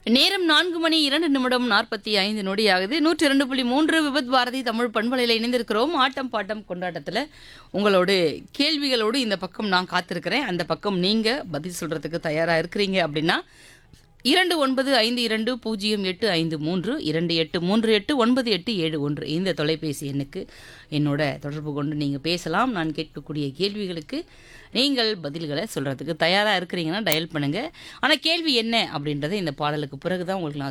நேரம் நான்கு மணி இரண்டு நிமிடம் நாற்பத்தி ஐந்து நொடி ஆகுது நூற்றி இரண்டு புள்ளி மூன்று விபத் பாரதி தமிழ் பண்பலையில் இணைந்திருக்கிறோம் ஆட்டம் பாட்டம் கொண்டாட்டத்தில் உங்களோடு கேள்விகளோடு இந்த பக்கம் நான் காத்திருக்கிறேன் அந்த பக்கம் நீங்கள் பதில் சொல்கிறதுக்கு தயாராக இருக்கிறீங்க அப்படின்னா இரண்டு ஒன்பது ஐந்து இரண்டு பூஜ்ஜியம் எட்டு ஐந்து மூன்று இரண்டு எட்டு மூன்று எட்டு ஒன்பது எட்டு ஏழு ஒன்று இந்த தொலைபேசி எண்ணுக்கு என்னோட தொடர்பு கொண்டு நீங்கள் பேசலாம் நான் கேட்கக்கூடிய கேள்விகளுக்கு நீங்கள் பதில்களை சொல்கிறதுக்கு தயாராக இருக்கிறீங்கன்னா டயல் பண்ணுங்கள் ஆனால் கேள்வி என்ன அப்படின்றத இந்த பாடலுக்கு பிறகு தான் உங்களுக்கு நான்